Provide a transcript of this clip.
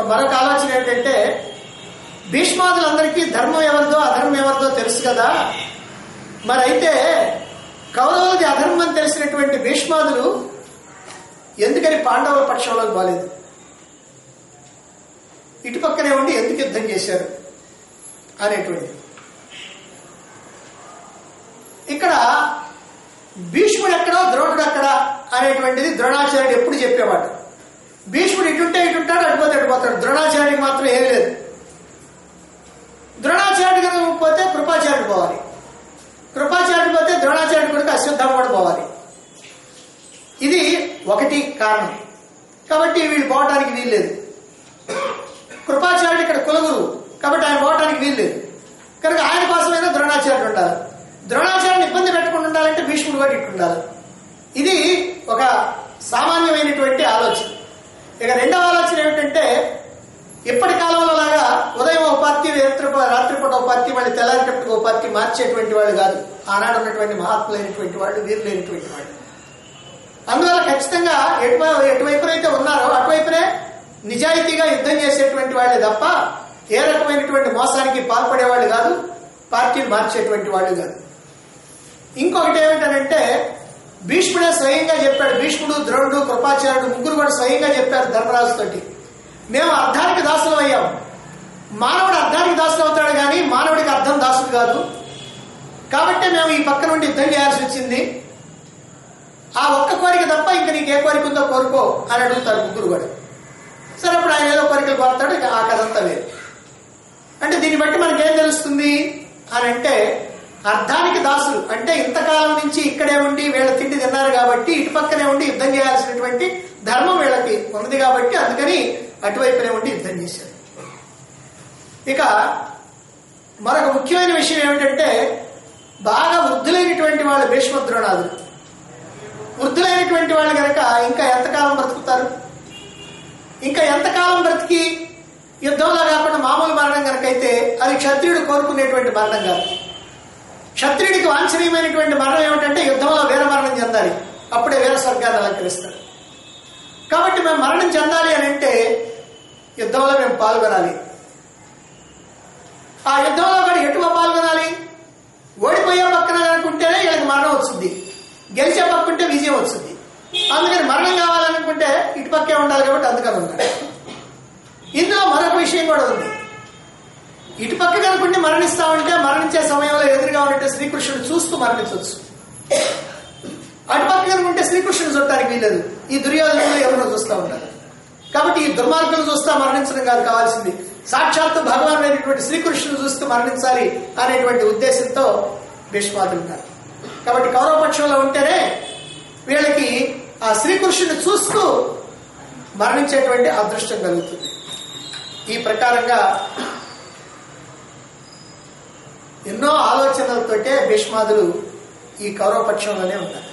మరొక ఆలోచన ఏంటంటే భీష్మాదులందరికీ ధర్మం ఎవరిదో అధర్మం ఎవరిదో తెలుసు కదా మరి అయితే కౌరవులది అధర్మం తెలిసినటువంటి భీష్మాదులు ఎందుకని పాండవుల పక్షంలోకి బాలేదు ఇటు పక్కనే ఉండి ఎందుకు యుద్ధం చేశారు అనేటువంటిది ఇక్కడ భీష్ముడు ఎక్కడో ద్రోణుడు ఎక్కడ అనేటువంటిది ద్రోణాచార్యుడు ఎప్పుడు చెప్పేవాడు భీష్ముడు ఇటుంటే ఇటుంటాడు అడిపోతే అడిపోతాడు ద్రోణాచార్యుడికి మాత్రం ఏం లేదు ద్రోణాచార్యుడు కనుక పోతే కృపాచార్యుడు పోవాలి కృపాచార్యుడు పోతే ద్రోణాచార్యుడు కొడుకు అశ్వత్థాముడు పోవాలి ఇది ఒకటి కారణం కాబట్టి వీళ్ళు పోవడానికి వీల్లేదు కృపాచార్యుడు ఇక్కడ కులగురు కాబట్టి ఆయన పోవడానికి వీల్లేదు కనుక ఆయన కోసమైనా ద్రోణాచార్యుడు ఉండాలి ద్రోణాచార్యుని ఇబ్బంది పెట్టకుండా ఉండాలంటే భీష్ముడు కూడా ఇట్టు ఉండాలి ఇది ఒక సామాన్యమైనటువంటి ఆలోచన ఇక రెండవ ఆలోచన ఏమిటంటే ఇప్పటి కాలంలో లాగా ఉదయం ఒక పార్టీ రాత్రి రాత్రిపూట ఒక పార్టీ మళ్ళీ తెల్లారిటప్పుడు ఒక పార్టీ మార్చేటువంటి వాళ్ళు కాదు ఆనాడు ఉన్నటువంటి మహాత్ములైనటువంటి వాళ్ళు వీరులైనటువంటి వాళ్ళు అందువల్ల ఖచ్చితంగా ఎటువై ఎటువైపునైతే ఉన్నారో అటువైపునే నిజాయితీగా యుద్ధం చేసేటువంటి వాళ్ళే తప్ప ఏ రకమైనటువంటి మోసానికి పాల్పడేవాళ్ళు కాదు పార్టీని మార్చేటువంటి వాళ్ళు కాదు ఇంకొకటి ఏమిటనంటే భీష్ముడే స్వయంగా చెప్పాడు భీష్ముడు ద్రోణుడు కృపాచార్యుడు ముగ్గురు కూడా స్వయంగా చెప్పారు ధర్మరాజుతోటి మేము అర్థానికి దాసులు అయ్యాం మానవుడు అర్థానికి దాసులు అవుతాడు కానీ మానవుడికి అర్థం దాసుడు కాదు కాబట్టి మేము ఈ పక్క నుండి యుద్ధం చేయాల్సి వచ్చింది ఆ ఒక్క కోరిక తప్ప ఇంకా నీకు ఏ కోరిక ఉందో కోరుకో అని అడుగుతారు ముగ్గురు కూడా సరే అప్పుడు ఆయన ఏదో కోరికలు కోరుతాడు ఇక ఆ కథ అంతా వేరు అంటే దీన్ని బట్టి మనకి ఏం తెలుస్తుంది అని అంటే అర్థానికి దాసులు అంటే ఇంతకాలం నుంచి ఇక్కడే ఉండి వీళ్ళ తిండి తిన్నారు కాబట్టి ఇటు పక్కనే ఉండి యుద్ధం చేయాల్సినటువంటి ధర్మం వీళ్ళకి ఉన్నది కాబట్టి అందుకని అటువైపునే ఉండి యుద్ధం చేశారు ఇక మరొక ముఖ్యమైన విషయం ఏమిటంటే బాగా వృద్ధులైనటువంటి వాళ్ళు భీష్మద్రోణాదులు వృద్ధులైనటువంటి వాళ్ళు కనుక ఇంకా ఎంతకాలం బ్రతుకుతారు ఇంకా ఎంతకాలం బ్రతికి యుద్ధంలో కాకుండా మామూలు మరణం కనుకైతే అది క్షత్రియుడు కోరుకునేటువంటి మరణం కాదు క్షత్రియుడికి వాంఛనీయమైనటువంటి మరణం ఏమిటంటే యుద్ధంలో వీర మరణం చెందాలి అప్పుడే వీర స్వర్గాన్ని అలంకరిస్తారు కాబట్టి మేము మరణం చెందాలి అని అంటే యుద్ధంలో మేము పాల్గొనాలి ఆ యుద్ధంలో కూడా ఎటువ పాల్గొనాలి ఓడిపోయే పక్కన అనుకుంటేనే వీళ్ళకి మరణం వస్తుంది గెలిచే పక్కుంటే విజయం వస్తుంది అందుకని మరణం కావాలనుకుంటే ఇటు పక్కే ఉండాలి కాబట్టి అందుకని ఉన్నాడు ఇందులో మరొక విషయం కూడా ఉంది ఇటు పక్క కనుకుంటే మరణిస్తామంటే మరణించే సమయంలో ఎదురుగా ఉన్నట్టు శ్రీకృష్ణుడు చూస్తూ మరణించవచ్చు అటుపక్క కనుకుంటే శ్రీకృష్ణుడు చూడటానికి వీలేదు ఈ దుర్యోధనులు ఎవరినో చూస్తూ ఉంటారు కాబట్టి ఈ దుర్మార్గులు చూస్తా మరణించడం కాదు కావాల్సింది సాక్షాత్తు భగవాన్ అయినటువంటి శ్రీకృష్ణుడు చూస్తూ మరణించాలి అనేటువంటి ఉద్దేశంతో భీష్మాదులు ఉన్నారు కాబట్టి కౌరవ పక్షంలో ఉంటేనే వీళ్ళకి ఆ శ్రీకృష్ణుని చూస్తూ మరణించేటువంటి అదృష్టం కలుగుతుంది ఈ ప్రకారంగా ఎన్నో ఆలోచనలతోటే భీష్మాదులు ఈ కౌరవ పక్షంలోనే ఉన్నారు